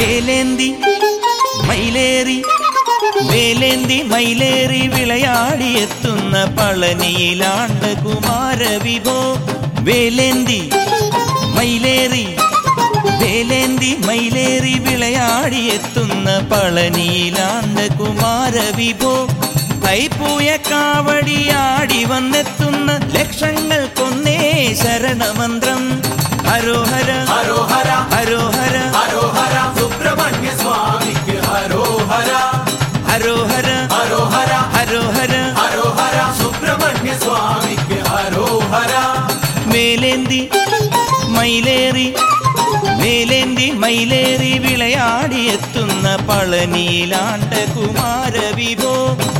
വേലേന്തി മൈലേറി വേലേന്തി മൈലേറി വിളയാടിയെത്തുന്ന പളനിയിലാണ്ട് കുമാരവിഭോ വേലേന്തി മൈലേറി വേലേന്തി മൈലേറി വിളയാടിയെത്തുന്ന പളനിയിലാണ്ട് കുമാരവിഭോ കൈപ്പൂയ കാവടിയാടി വന്നെത്തുന്ന ലക്ഷങ്ങൾ കൊന്നേ ശരണമന്ത്രം ഹരോഹര ഹരോഹര ഹരോഹര ഹരോഹര സുബ്രഹ്മണ്യ സ്വാമിക്ക് ഹരോഹര ഹരോഹര ഹരോഹര ഹരോഹര ഹരോഹര സുബ്രഹ്മണ്യ സ്വാമിക്ക് ഹരോഹര മേലേന്തി മൈലേറി മേലേന്തി മൈലേറി വിളയാടിയെത്തുന്ന പളനിയിലാണ്ട കുമാരവിഭോ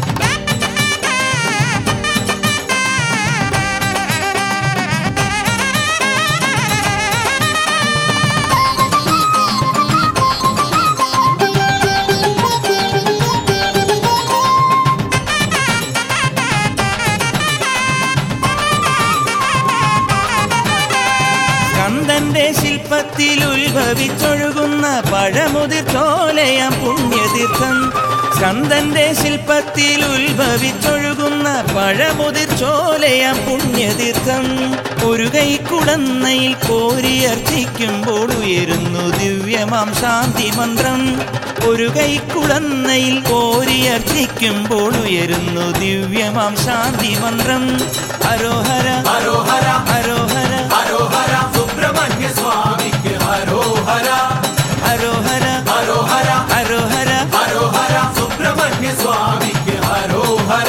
സ്കന്ദന്റെ ശില്പത്തിൽ ഉത്ഭവിച്ചൊഴുകുന്ന പഴമുതിർ ചോലയാം പുണ്യതീർത്ഥം സ്കന്ദന്റെ ശില്പത്തിൽ ഉത്ഭവിച്ചൊഴുകുന്ന പഴമുതിർ ചോലയാം പുണ്യതീർത്ഥം ഒരു കൈക്കുടന്നയിൽ കോരിയർച്ചിക്കുമ്പോൾ ഉയരുന്നു ദിവ്യമാം ശാന്തി മന്ത്രം ഒരു കൈക്കുടന്നയിൽ കോരിയർച്ചിക്കുമ്പോൾ ഉയരുന്നു ദിവ്യമാം ശാന്തി മന്ത്രം ഹരോഹര ഹരോഹര ഹരോഹര ഹരോഹര സുബ്രഹ്മണ്യ സ്വാമിക്ക് ഹരോഹര ഹരോഹര ഹരോഹര ഹരോഹര ഹരോഹര സുബ്രഹ്മണ്യ സ്വാമിക്ക് ഹരോഹര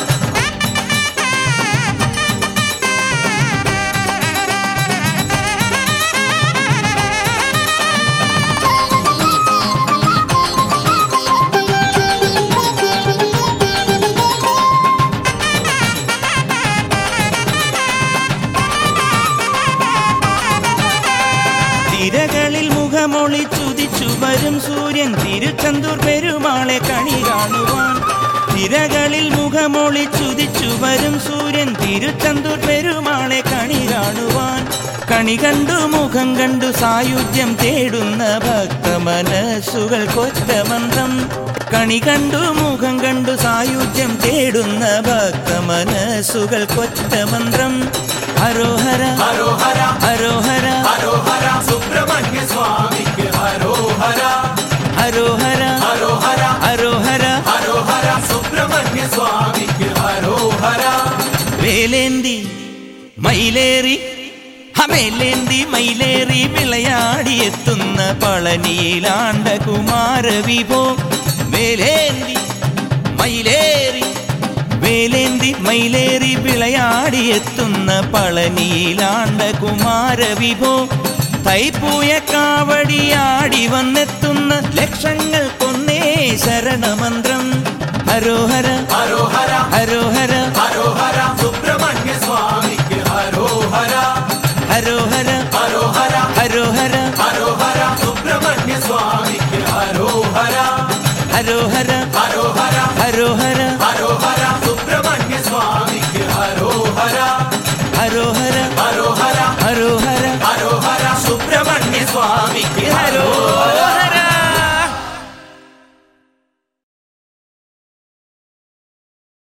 തിരകളിൽ മുഖമൊളി ചുതിച്ചു വരും സൂര്യൻ തിരുച്ചന്തൂർ പെരുമാളെ കണി കാണുവാൻ തിരകളിൽ മുഖമൊളി ചുതിച്ചു വരും സൂര്യൻ തിരുച്ചന്തൂർ പെരുമാളെ കണി കാണുവാൻ കണി കണ്ടു മുഖം കണ്ടു സായുജ്യം തേടുന്ന ഭക്ത മനസ്സുകൾ കൊറ്റമന്ത്രം കണി കണ്ടു മുഖം കണ്ടു സായുജ്യം തേടുന്ന ഭക്ത മനസ്സുകൾ കൊറ്റമന്ത്രം ഹരോഹര ഹരോഹര ഹരോഹര ഹരോഹര സുബ്രഹ്മണ്യ സ്വാമിക്ക് ഹരോഹര ഹരോഹര ഹരോഹര ഹരോഹര ഹരോഹര സുബ്രഹ്മണ്യ സ്വാമിക്ക് ഹരോഹര വേലേന്തി മൈലേറി ഹമേലേന്തി മൈലേറി വിളയാടിയെത്തുന്ന പളനിയിലാണ്ട കുമാരവിഭോ വേലേന്തി മൈലേറി വേലേന്തി മൈലേറി വിളയാടിയെത്തുന്ന പളനിയിലാണ്ട കുമാരവിഭോ തൈപ്പൂയ കാവടിയാടി വന്നെത്തുന്ന ലക്ഷങ്ങൾ കൊന്നേ ശരണമന്ത്രം ഹരോഹര ഹരോഹര ഹരോഹര ഹരോഹര സുബ്രഹ്മണ്യ സ്വാമിക്ക് ഹരോഹര ഹരോഹര ഹരോഹര ഹരോഹര ഹരോഹര സുബ്രഹ്മണ്യ സ്വാമിക്ക് ഹരോഹര ഹരോഹര ഹരോഹര ഹരോഹര ഹരോഹര